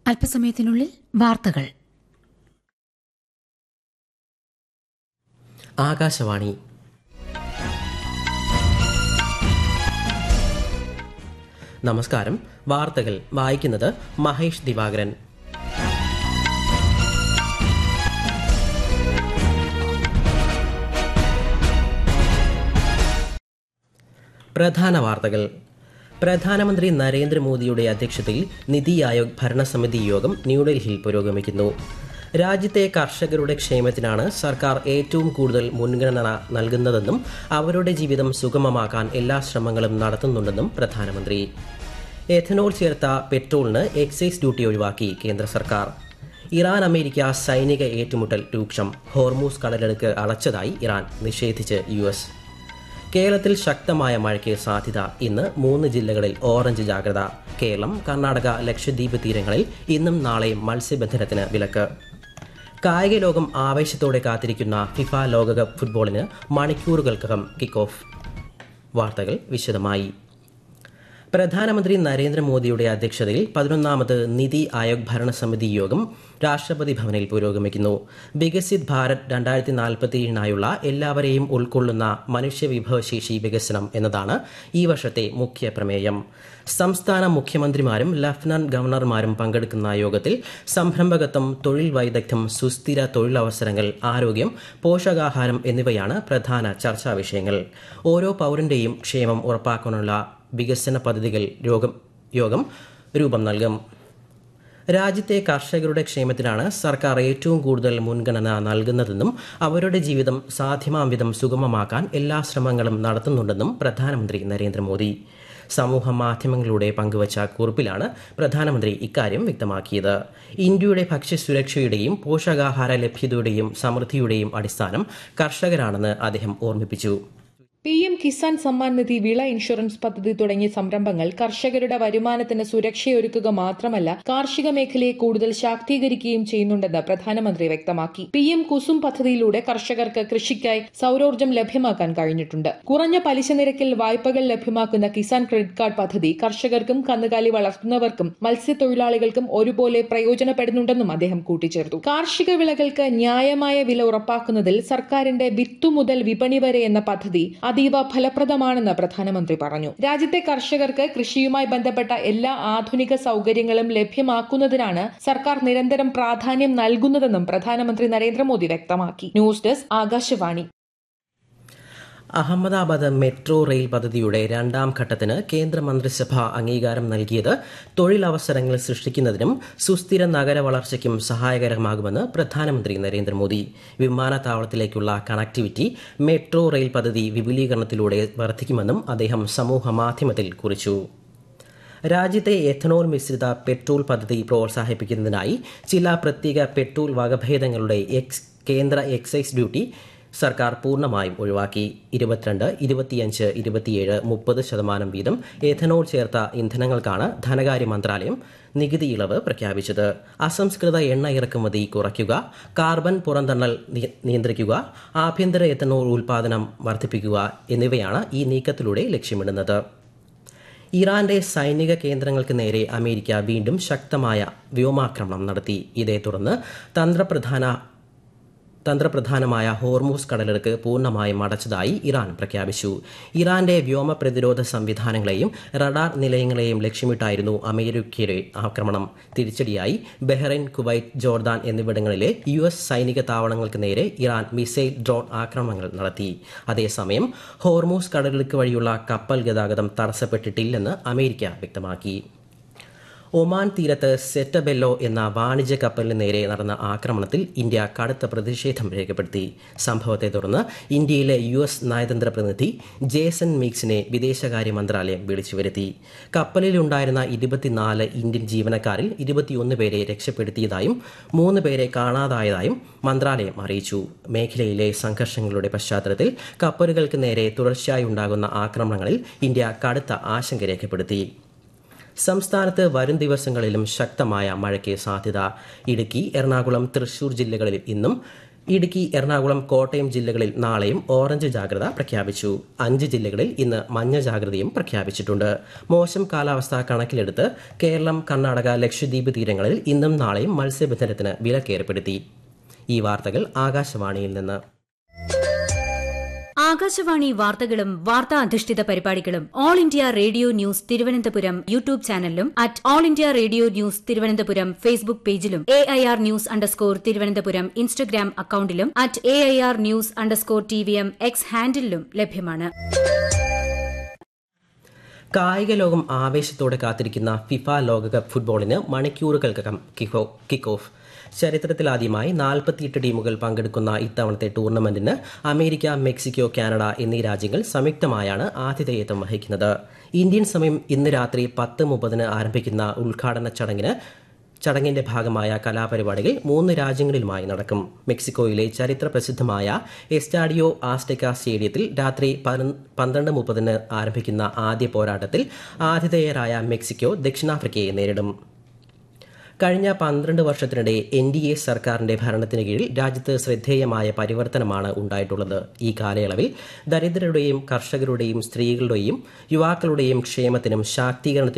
അല്പസമയത്തിനുള്ളിൽ വാർത്തകൾ ആകാശവാണി നമസ്കാരം വാർത്തകൾ വായിക്കുന്നത് മഹേഷ് ദിവാകരൻ പ്രധാന വാർത്തകൾ പ്രധാനമന്ത്രി നരേന്ദ്രമോദിയുടെ അധ്യക്ഷതയിൽ നിതി ആയോഗ് ഭരണസമിതി യോഗം ന്യൂഡൽഹിയിൽ പുരോഗമിക്കുന്നു രാജ്യത്തെ കർഷകരുടെ ക്ഷേമത്തിനാണ് സർക്കാർ ഏറ്റവും കൂടുതൽ മുൻഗണന നൽകുന്നതെന്നും അവരുടെ ജീവിതം സുഗമമാക്കാൻ എല്ലാ ശ്രമങ്ങളും നടത്തുന്നുണ്ടെന്നും പ്രധാനമന്ത്രി എഥനോൾ ചേർത്ത പെട്രോളിന് എക്സൈസ് ഡ്യൂട്ടി ഒഴിവാക്കി കേന്ദ്ര സർക്കാർ ഇറാൻ അമേരിക്ക സൈനിക ഏറ്റുമുട്ടൽ രൂക്ഷം ഹോർമൂസ് കടലെടുക്ക് അടച്ചതായി ഇറാൻ നിഷേധിച്ച് യു എസ് കേരളത്തിൽ ശക്തമായ മഴയ്ക്ക് സാധ്യത ഇന്ന് മൂന്ന് ജില്ലകളിൽ ഓറഞ്ച് ജാഗ്രത കേരളം കർണാടക ലക്ഷദ്വീപ് തീരങ്ങളിൽ ഇന്നും നാളെയും മത്സ്യബന്ധനത്തിന് വിലക്ക് കായിക ലോകം ആവേശത്തോടെ കാത്തിരിക്കുന്ന ഫിഫ ലോകകപ്പ് ഫുട്ബോളിന് മണിക്കൂറുകൾക്കകം കിക്ക് ഓഫ് വാർത്തകൾ വിശദമായി പ്രധാനമന്ത്രി നരേന്ദ്രമോദിയുടെ അധ്യക്ഷതയിൽ പതിനൊന്നാമത് നിതി ആയോഗ് ഭരണസമിതി യോഗം രാഷ്ട്രപതി ഭവനിൽ പുരോഗമിക്കുന്നു വികസിത് ഭാരത് രണ്ടായിരത്തി നാൽപ്പത്തിയേഴിനായുള്ള എല്ലാവരെയും ഉൾക്കൊള്ളുന്ന മനുഷ്യവിഭവശേഷി വികസനം എന്നതാണ് ഈ വർഷത്തെ മുഖ്യ പ്രമേയം സംസ്ഥാന മുഖ്യമന്ത്രിമാരും ലഫ്റ്റനന്റ് ഗവർണർമാരും പങ്കെടുക്കുന്ന യോഗത്തിൽ സംരംഭകത്വം തൊഴിൽ വൈദഗ്ധ്യം സുസ്ഥിര തൊഴിലവസരങ്ങൾ ആരോഗ്യം പോഷകാഹാരം എന്നിവയാണ് പ്രധാന ചർച്ചാ വിഷയങ്ങൾ ഓരോ പൌരന്റെയും ക്ഷേമം ഉറപ്പാക്കാനുള്ള വികസന പദ്ധതികൾ യോഗം യോഗം രൂപം നൽകും രാജ്യത്തെ കർഷകരുടെ ക്ഷേമത്തിനാണ് സർക്കാർ ഏറ്റവും കൂടുതൽ മുൻഗണന നൽകുന്നതെന്നും അവരുടെ ജീവിതം സാധ്യമാം വിധം സുഗമമാക്കാൻ എല്ലാ ശ്രമങ്ങളും നടത്തുന്നുണ്ടെന്നും പ്രധാനമന്ത്രി നരേന്ദ്രമോദി സമൂഹ മാധ്യമങ്ങളിലൂടെ പങ്കുവച്ച കുറിപ്പിലാണ് പ്രധാനമന്ത്രി ഇക്കാര്യം വ്യക്തമാക്കിയത് ഇന്ത്യയുടെ ഭക്ഷ്യസുരക്ഷയുടെയും പോഷകാഹാര ലഭ്യതയുടെയും സമൃദ്ധിയുടെയും അടിസ്ഥാനം കർഷകരാണെന്ന് അദ്ദേഹം ഓർമ്മിപ്പിച്ചു പി എം കിസാൻ സമ്മാൻ നിധി വിള ഇൻഷുറൻസ് പദ്ധതി തുടങ്ങിയ സംരംഭങ്ങൾ കർഷകരുടെ വരുമാനത്തിന് സുരക്ഷയൊരുക്കുക മാത്രമല്ല കാർഷിക മേഖലയെ കൂടുതൽ ശാക്തീകരിക്കുകയും ചെയ്യുന്നുണ്ടെന്ന് പ്രധാനമന്ത്രി വ്യക്തമാക്കി പി എം കുസും പദ്ധതിയിലൂടെ കർഷകർക്ക് കൃഷിക്കായി സൌരോർജ്ജം ലഭ്യമാക്കാൻ കഴിഞ്ഞിട്ടുണ്ട് കുറഞ്ഞ പലിശ നിരക്കിൽ വായ്പകൾ ലഭ്യമാക്കുന്ന കിസാൻ ക്രെഡിറ്റ് കാർഡ് പദ്ധതി കർഷകർക്കും കന്നുകാലി വളർത്തുന്നവർക്കും മത്സ്യത്തൊഴിലാളികൾക്കും ഒരുപോലെ പ്രയോജനപ്പെടുന്നുണ്ടെന്നും അദ്ദേഹം കൂട്ടിച്ചേർത്തു കാർഷിക വിളകൾക്ക് ന്യായമായ വില ഉറപ്പാക്കുന്നതിൽ സർക്കാരിന്റെ വിത്തു മുതൽ വിപണി വരെ എന്ന പദ്ധതി അതീവ ഫലപ്രദമാണെന്ന് പ്രധാനമന്ത്രി പറഞ്ഞു രാജ്യത്തെ കർഷകർക്ക് കൃഷിയുമായി ബന്ധപ്പെട്ട എല്ലാ ആധുനിക സൌകര്യങ്ങളും ലഭ്യമാക്കുന്നതിനാണ് സർക്കാർ നിരന്തരം പ്രാധാന്യം നൽകുന്നതെന്നും പ്രധാനമന്ത്രി നരേന്ദ്രമോദി വ്യക്തമാക്കി news desk Akashvani Ahmedabad metro rail പദ്ധതിയുടെ രണ്ടാം ഘട്ടത്തിന് കേന്ദ്ര മന്ത്രിസഭ അംഗീകാരം നൽകിയത് തൊഴിലവസരങ്ങൾ സൃഷ്ടിക്കുന്നതിനും സുസ്ഥിര നഗര വളർച്ചയ്ക്കും സഹായകരമാകുമെന്ന് പ്രധാനമന്ത്രി നരേന്ദ്രമോദി വിമാനത്താവളത്തിലേക്കുള്ള കണക്ടിവിറ്റി മെട്രോ റെയിൽ പദ്ധതി വിപുലീകരണത്തിലൂടെ വർദ്ധിക്കുമെന്നും അദ്ദേഹം സമൂഹ മാധ്യമത്തിൽ കുറിച്ചു രാജ്യത്തെ എഥനോൾ മിശ്രിത പെട്രോൾ പദ്ധതി പ്രോത്സാഹിപ്പിക്കുന്നതിനായി ചില പ്രത്യേക പെട്രോൾ വകഭേദങ്ങളുടെ എക്സ് കേന്ദ്ര എക്സൈസ് ഡ്യൂട്ടി സർക്കാർ പൂർണ്ണമായും ഒഴിവാക്കി ഇരുപത്തിരണ്ട് ഇരുപത്തിയഞ്ച് ഇരുപത്തിയേഴ് മുപ്പത് ശതമാനം വീതം എഥനോൾ ചേർത്ത ഇന്ധനങ്ങൾക്കാണ് ധനകാര്യ മന്ത്രാലയം നികുതി ഇളവ് പ്രഖ്യാപിച്ചത് അസംസ്കൃത എണ്ണ ഇറക്കുമതി കുറയ്ക്കുക കാർബൺ പുറന്തള്ളൽ നിയന്ത്രിക്കുക ആഭ്യന്തര എഥനോൾ ഉൽപാദനം വർദ്ധിപ്പിക്കുക എന്നിവയാണ് ഈ നീക്കത്തിലൂടെ ലക്ഷ്യമിടുന്നത് ഇറാന്റെ സൈനിക കേന്ദ്രങ്ങൾക്ക് നേരെ അമേരിക്ക വീണ്ടും ശക്തമായ വ്യോമാക്രമണം നടത്തി ഇതേ തുടർന്ന് തന്ത്രപ്രധാന തന്ത്രപ്രധാനമായ ഹോർമൂസ് കടലെടുക്ക് പൂർണ്ണമായും അടച്ചതായി ഇറാൻ പ്രഖ്യാപിച്ചു ഇറാന്റെ വ്യോമ പ്രതിരോധ സംവിധാനങ്ങളെയും റഡാർ നിലയങ്ങളെയും ലക്ഷ്യമിട്ടായിരുന്നു അമേരിക്കയുടെ ആക്രമണം തിരിച്ചടിയായി ബഹ്റൈൻ കുവൈറ്റ് ജോർദാൻ എന്നിവിടങ്ങളിലെ യു എസ് സൈനിക താവളങ്ങൾക്ക് നേരെ ഇറാൻ മിസൈൽ ഡ്രോൺ ആക്രമണങ്ങൾ നടത്തി അതേസമയം ഹോർമൂസ് കടലെടുക്ക് വഴിയുള്ള കപ്പൽ ഗതാഗതം തടസ്സപ്പെട്ടിട്ടില്ലെന്ന് അമേരിക്ക വ്യക്തമാക്കി ഒമാൻ തീരത്ത് സെറ്റബെല്ലോ എന്ന വാണിജ്യ കപ്പലിന് നേരെ നടന്ന ആക്രമണത്തിൽ ഇന്ത്യ കടുത്ത പ്രതിഷേധം രേഖപ്പെടുത്തി സംഭവത്തെ തുടർന്ന് ഇന്ത്യയിലെ യു എസ് നയതന്ത്ര പ്രതിനിധി ജേസൺ മീക്സിനെ വിദേശകാര്യ മന്ത്രാലയം വിളിച്ചു വരുത്തി കപ്പലിലുണ്ടായിരുന്ന ഇരുപത്തിനാല് ഇന്ത്യൻ ജീവനക്കാരിൽ ഇരുപത്തിയൊന്ന് പേരെ രക്ഷപ്പെടുത്തിയതായും മൂന്ന് പേരെ കാണാതായതായും മന്ത്രാലയം അറിയിച്ചു മേഖലയിലെ സംഘർഷങ്ങളുടെ പശ്ചാത്തലത്തിൽ കപ്പലുകൾക്ക് നേരെ തുടർച്ചയായി ഉണ്ടാകുന്ന ആക്രമണങ്ങളിൽ ഇന്ത്യ കടുത്ത ആശങ്ക രേഖപ്പെടുത്തി സംസ്ഥാനത്ത് വരും ദിവസങ്ങളിലും ശക്തമായ മഴയ്ക്ക് സാധ്യത ഇടുക്കി എറണാകുളം തൃശൂർ ജില്ലകളിൽ ഇന്നും ഇടുക്കി എറണാകുളം കോട്ടയം ജില്ലകളിൽ നാളെയും ഓറഞ്ച് ജാഗ്രത പ്രഖ്യാപിച്ചു അഞ്ച് ജില്ലകളിൽ ഇന്ന് മഞ്ഞ ജാഗ്രതയും പ്രഖ്യാപിച്ചിട്ടുണ്ട് മോശം കാലാവസ്ഥ കണക്കിലെടുത്ത് കേരളം കർണാടക ലക്ഷദ്വീപ് തീരങ്ങളിൽ ഇന്നും നാളെയും മത്സ്യബന്ധനത്തിന് വിലക്കേർപ്പെടുത്തി ഈ വാർത്തകൾ ആകാശവാണിയിൽ നിന്ന് ആകാശവാണി വാർത്തകളും വാർത്താ അധിഷ്ഠിത പരിപാടികളും All India Radio news Thiruvananthapuram YouTube ചാനലിലും at All India Radio news Thiruvananthapuram Facebook പേജിലും A I R news underscore Thiruvananthapuram Instagram അക്കൌണ്ടിലും at A I R news underscore T V M X ഹാൻഡിലും ലഭ്യമാണ് കായിക ലോകം ആവേശത്തോടെ കാത്തിരിക്കുന്ന ഫിഫ ലോകകപ്പ് ഫുട്ബോളിന് മണിക്കൂറുകൾക്കകം കിക്ക് ഓഫ് ചരിത്രത്തിലാദ്യമായി നാൽപ്പത്തിയെട്ട് ടീമുകൾ പങ്കെടുക്കുന്ന ഇത്തവണത്തെ ടൂർണമെന്റിന് അമേരിക്ക മെക്സിക്കോ കാനഡ എന്നീ രാജ്യങ്ങൾ സംയുക്തമായാണ് ആതിഥേയത്വം വഹിക്കുന്നത് ഇന്ത്യൻ സമയം ഇന്ന് രാത്രി പത്ത് മുപ്പതിന് ആരംഭിക്കുന്ന ഉദ്ഘാടന ചടങ്ങിന് ചടങ്ങിന്റെ ഭാഗമായ കലാപരിപാടികൾ മൂന്ന് രാജ്യങ്ങളിലുമായി നടക്കും മെക്സിക്കോയിലെ ചരിത്ര പ്രസിദ്ധമായ എസ്റ്റാഡിയോ ആസ്റ്റെക്ക സ്റ്റേഡിയത്തിൽ രാത്രി പന്ത്രണ്ട് മുപ്പതിന് ആരംഭിക്കുന്ന ആദ്യ പോരാട്ടത്തിൽ ആതിഥേയരായ മെക്സിക്കോ ദക്ഷിണാഫ്രിക്കയെ നേരിടും കഴിഞ്ഞ പന്ത്രണ്ട് വർഷത്തിനിടെ എൻ ഡി എ സർക്കാരിന്റെ ഭരണത്തിന് കീഴിൽ രാജ്യത്ത് ശ്രദ്ധേയമായ പരിവർത്തനമാണ് ഉണ്ടായിട്ടുള്ളത് ഈ കാലയളവിൽ ദരിദ്രരുടെയും കർഷകരുടെയും സ്ത്രീകളുടെയും യുവാക്കളുടെയും ക്ഷേമത്തിനും ശാക്തീകരണത്തിനും